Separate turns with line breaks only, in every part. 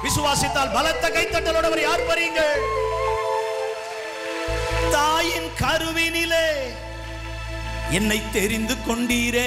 விசுவாசித்தால் பலத்த கைத்தட்டலோட அவர் யார் வரீங்கள் தாயின் கருவினிலே என்னை தெரிந்து கொண்டீரே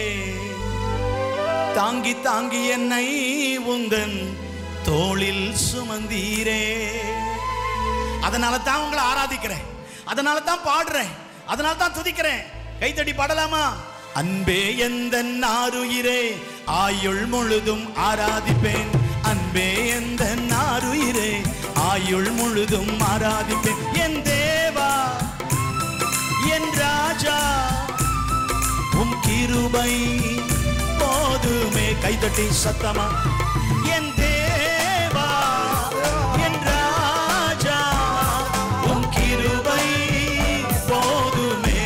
தாங்கி தாங்கி என்னை உந்தன் தோளில் சுமந்தீரே அதனால தான் உங்களை ஆராதிக்கிறேன் அதனால தான் பாடுறேன் அதனால தான் துதிக்கிறேன் கைத்தடி பாடலாமா அன்பே எந்த நாருயிரே ஆயுள் முழுதும் ஆராதிப்பேன் அன்பே எந்த நாருயிரே ஆயுள் முழுதும் ஆராதிப்பேன் என் தேவா என் ராஜா உம் கிருபை போதுமே கைதட்டி சத்தமா என் தேவா என் ராஜா உம் கிருபை போதுமே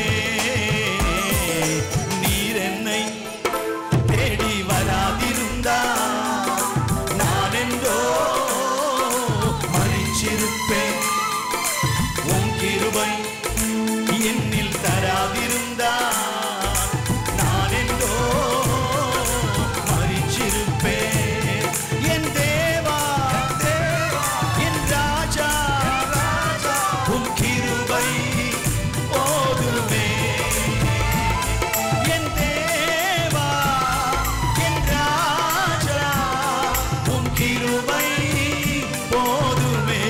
நீர் என்னை தேடி வராதிருந்தா நான் என்றோ மறிச்சிருப்பேன் உன் கிருபை என்னில் தராதிருந்தா நான் என்றோ மறிச்சிருப்பேன் என் தேவா என் ராஜா உன் கிருபை போதுமே என் தேவா என் ராஜா உன் கிருபை போதுமே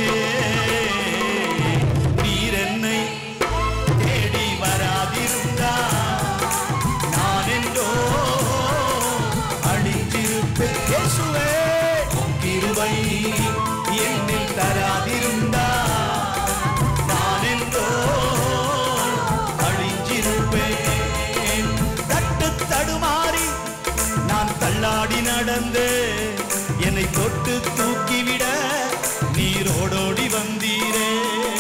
நீர் என்னை தேடி வராதிருந்தா நான் என்றோ அழிந்திருப்பேன் இயேசுவே உன் கிருபை என்னில் தராதிருந்தா நான் என்றோ அழிஞ்சிருப்பேன் தட்டு தடுமாறி நான் தள்ளாடி நடந்து என்னை தொட்டு தூக்கிவிட நீரோடோடி வந்தீரே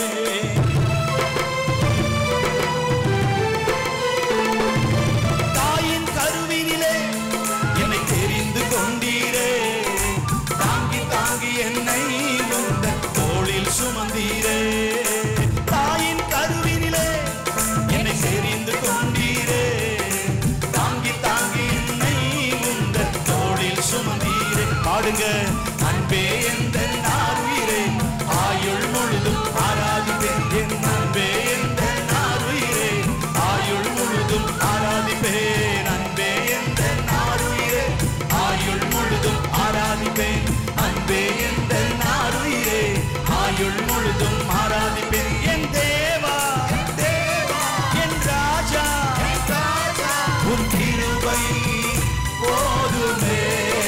தாயின் கருவினிலே என்னை தெரிந்து கொண்டீரே தாங்கி தாங்கி என்னை உந்த தோளில் சுமந்தீரே தாயின் கருவினிலே என்னை தெரிந்து கொண்டீரே தாங்கி தாங்கி என்னை உந்த தோளில் சுமந்தீரே பாடுங்க அன்பே எந்த நாருயிரே ஆயுள் முழுதும் ஆராதிப்பேன் என் அன்பே எந்த நாருயிரே ஆயுள் முழுதும் ஆராதிப்பேன் அன்பே எந்த நாருயிரே ஆயுள் முழுதும் ஆராதிப்பேன் அன்பே எந்த நாருயிரே ஆயுள் முழுதும் ஆராதிப்பேன் என் தேவா தேவா என் ராஜா உன் கிருபை போதுமே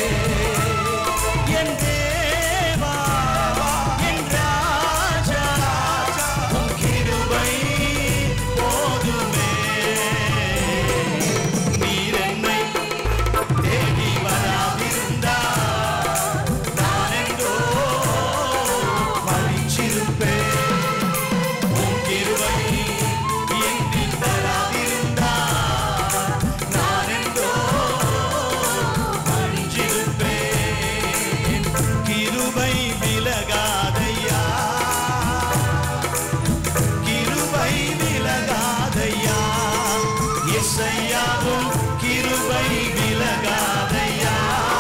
என் தேவா என் ராஜா உன் கிருபை போதுமே நீர் என்னை தேடி வராதிருந்தா நான் என்றோ மறிச்சிருப்பேன் உன் கிருபை என்னில் தராதிருந்தா நான் என்றோ மறிச்சிருப்பேன் கிருபை விலகாதையா கிருபை விலகாதையா இசையாவும் கிருபை விலகாதையா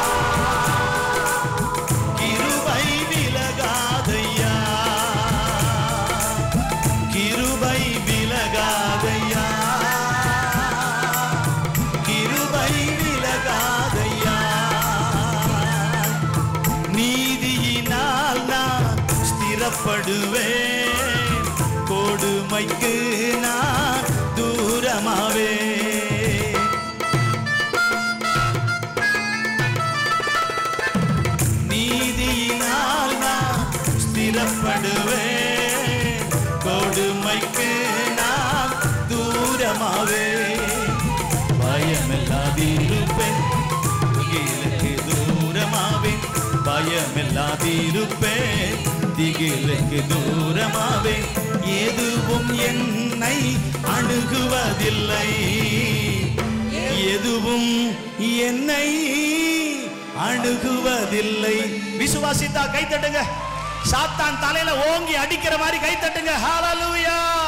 கிருபை விலகாதையா கிருபை விலகாதையா கிருபை விலகாதையா நீதியினால் நான் ஸ்திரப்படுவேன் கொடுமைக்கு நான் தூரமாவே நீதியினால் நான் ஸ்திரப்படுவேன் கொடுமைக்கு நான் தூரமாவே பயமில்லாதிருப்பேன் திகிலுக்கு தூரமாவே பயமில்லாதிருப்பேன் திகிலுக்கு தூரமாவே எதுவும் என்னை அணுகுவதில்லை எதுவும் என்னை அணுகுவதில்லை விசுவாசித்தா கை தட்டுங்க சாத்தான் தலையில ஓங்கி அடிக்கிற மாதிரி கை தட்டுங்க ஹalleluya